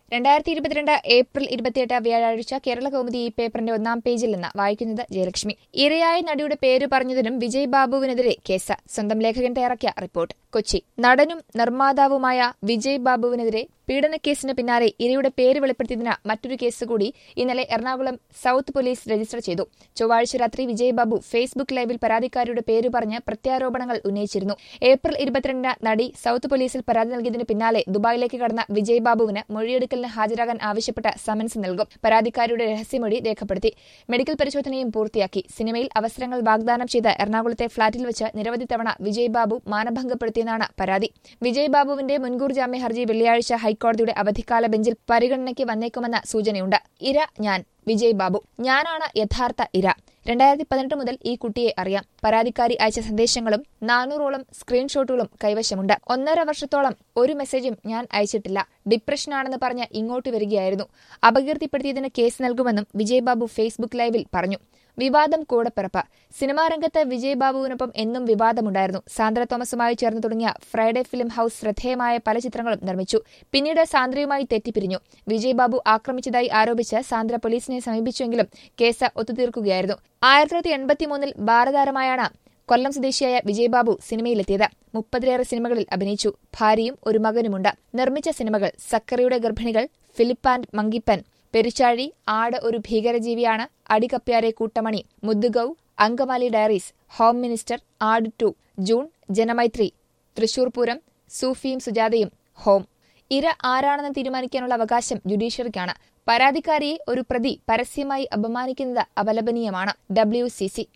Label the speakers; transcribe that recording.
Speaker 1: രണ്ടായിരത്തി ഇരുപത്തിരണ്ട് ഏപ്രിൽ ഇരുപത്തിയെട്ട് വ്യാഴാഴ്ച കേരള കൗമുദി ഈ പേപ്പറിന്റെ ഒന്നാം പേജിൽ നിന്ന് വായിക്കുന്നത് ജയലക്ഷ്മി ഇരയായ നടിയുടെ പേര് പറഞ്ഞതിനും വിജയ് ബാബുവിനെതിരെ കേസ് സ്വന്തം ലേഖകൻ തയ്യാറാക്കിയ റിപ്പോർട്ട് കൊച്ചി നടനും നിർമ്മാതാവുമായ വിജയ് ബാബുവിനെതിരെ പീഡനക്കേസിന് പിന്നാലെ ഇരയുടെ പേര് വെളിപ്പെടുത്തിയതിന് മറ്റൊരു കേസ് കൂടി ഇന്നലെ എറണാകുളം സൌത്ത് പോലീസ് രജിസ്റ്റർ ചെയ്തു ചൊവ്വാഴ്ച രാത്രി വിജയ് ബാബു ഫേസ്ബുക്ക് ലൈവിൽ പരാതിക്കാരിയുടെ പേര് പറഞ്ഞ് പ്രത്യാരോപണങ്ങൾ ഉന്നയിച്ചിരുന്നു ഏപ്രിൽ ഇരുപത്തിരണ്ടിന് നടി സൌത്ത് പോലീസിൽ പരാതി നൽകിയതിന് പിന്നാലെ ദുബായിലേക്ക് കടന്ന വിജയ് ബാബുവിന് മൊഴിയെടുക്കലിന് ഹാജരാകാൻ ആവശ്യപ്പെട്ട് സമൻസ് നൽകും പരാതിക്കാരിയുടെ രഹസ്യമൊഴി രേഖപ്പെടുത്തി മെഡിക്കൽ പരിശോധനയും പൂർത്തിയാക്കി സിനിമയിൽ അവസരങ്ങൾ വാഗ്ദാനം ചെയ്ത് എറണാകുളത്തെ ഫ്ളാറ്റിൽ വെച്ച് നിരവധി തവണ വിജയ് ബാബു മാനഭംഗപ്പെടുത്തിയെന്നാണ് പരാതി വിജയ് ബാബുവിന്റെ മുൻകൂർ ജാമ്യ ഹർജി വെള്ളിയാഴ്ച ഹൈക്കോടതിയുടെ അവധിക്കാല ബെഞ്ചിൽ പരിഗണനയ്ക്ക് വന്നേക്കുമെന്ന സൂചനയുണ്ട് ഇര ഞാൻ വിജയ് ബാബു ഞാനാണ് യഥാർത്ഥ ഇര രണ്ടായിരത്തി പതിനെട്ട് മുതൽ ഈ കുട്ടിയെ അറിയാം പരാതിക്കാരി അയച്ച സന്ദേശങ്ങളും നാനൂറോളം സ്ക്രീൻഷോട്ടുകളും കൈവശമുണ്ട് ഒന്നര വർഷത്തോളം ഒരു മെസ്സേജും ഞാൻ അയച്ചിട്ടില്ല ഡിപ്രഷനാണെന്ന് പറഞ്ഞ് ഇങ്ങോട്ട് വരികയായിരുന്നു അപകീർത്തിപ്പെടുത്തിയതിന് കേസ് നൽകുമെന്നും വിജയ് ബാബു ഫേസ്ബുക്ക് ലൈവിൽ പറഞ്ഞു വിവാദം കൂടപ്പിറപ്പ് സിനിമാ രംഗത്ത് വിജയ് ബാബുവിനൊപ്പം എന്നും വിവാദമുണ്ടായിരുന്നു സാന്ദ്ര തോമസുമായി ചേർന്ന് തുടങ്ങിയ ഫ്രൈഡേ ഫിലിം ഹൌസ് ശ്രദ്ധേയമായ പല ചിത്രങ്ങളും നിർമ്മിച്ചു പിന്നീട് സാന്ദ്രയുമായി തെറ്റിപ്പിരിഞ്ഞു വിജയ് ബാബു ആക്രമിച്ചതായി ആരോപിച്ച് സാന്ദ്ര പോലീസിനെ സമീപിച്ചുവെങ്കിലും കേസ് ഒത്തുതീർക്കുകയായിരുന്നു ആയിരത്തി തൊള്ളായിരത്തി എൺപത്തിമൂന്നിൽ ബാലതാരമായാണ് കൊല്ലം സ്വദേശിയായ വിജയ് ബാബു സിനിമയിലെത്തിയത് മുപ്പതിലേറെ സിനിമകളിൽ അഭിനയിച്ചു ഭാര്യയും ഒരു മകനുമുണ്ട് നിർമ്മിച്ച സിനിമകൾ സക്കറിയുടെ ഗർഭിണികൾ Philip and മങ്കിപ്പൻ Perichazhi Aadu Oru Bheekarajeeviyanu Adikapyare Kootamani Muddugauv Angamaly diaries home minister Aadu two June Janamaitri Thrissur Pooram സൂഫിയും സുജാതയും ഹോം ഇര ആരാണെന്ന് തീരുമാനിക്കാനുള്ള അവകാശം ജുഡീഷ്യറിക്കാണ് പരാതിക്കാരിയെ ഒരു പ്രതി പരസ്യമായി അപമാനിക്കുന്നത് അപലപനീയമാണ് ഡബ്ല്യു സി സി